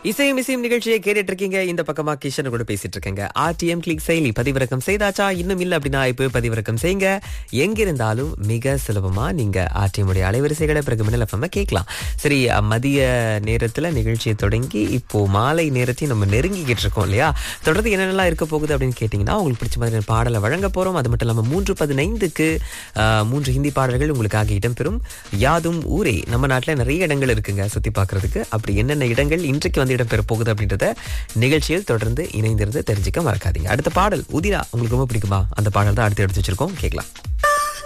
இசையும் இசையும் நிகழ்ச்சியை கேட்டுட்டு இருக்கீங்க இந்த பக்கமா கிஷன் கூட பேசிட்டு இருக்கேங்க ஆர்டிஎம் கிளிக் செயலி பதிவிறக்கம் செய்தாச்சா இன்னும் இல்ல அப்படின்னா இப்போ பதிவிறக்கம் செய்யுங்க எங்க இருந்தாலும் மிக சுலபமா நீங்க ஆர்டிஎம் உடைய அலைவரிசைகளை பிறகு மின்னல் எஃப்எம் கேட்கலாம் சரி அஹ், மதிய நேரத்துல நிகழ்ச்சியை தொடங்கி இப்போ மாலை நேரத்தையும் நம்ம நெருங்கிக்கிட்டு இருக்கோம் இல்லையா தொடர்ந்து என்னென்னலாம் இருக்க போகுது அப்படின்னு கேட்டீங்கன்னா உங்களுக்கு பிடிச்ச மாதிரி பாடலை வழங்க போறோம் அது மட்டும் இல்லாம மூன்று பதினைந்துக்கு அஹ், மூன்று ஹிந்தி பாடல்கள் உங்களுக்காக இடம்பெறும் யாதும் ஊரே நம்ம நாட்டுல நிறைய இடங்கள் இருக்குங்க சுத்தி பார்க்கிறதுக்கு அப்படி என்னென்ன இடங்கள் இன்றைக்கு வந்து இடம்பெற போகுது அப்படின்றத நிகழ்ச்சியில் தொடர்ந்து இணைந்திருந்து தெரிஞ்சுக்க மறக்காதீங்க அடுத்த பாடல் உதிரா உங்களுக்கு ரொம்ப பிடிக்குமா அந்த பாடல் தான் அடுத்து எடுத்து வச்சிருக்கோம் கேட்கலாம்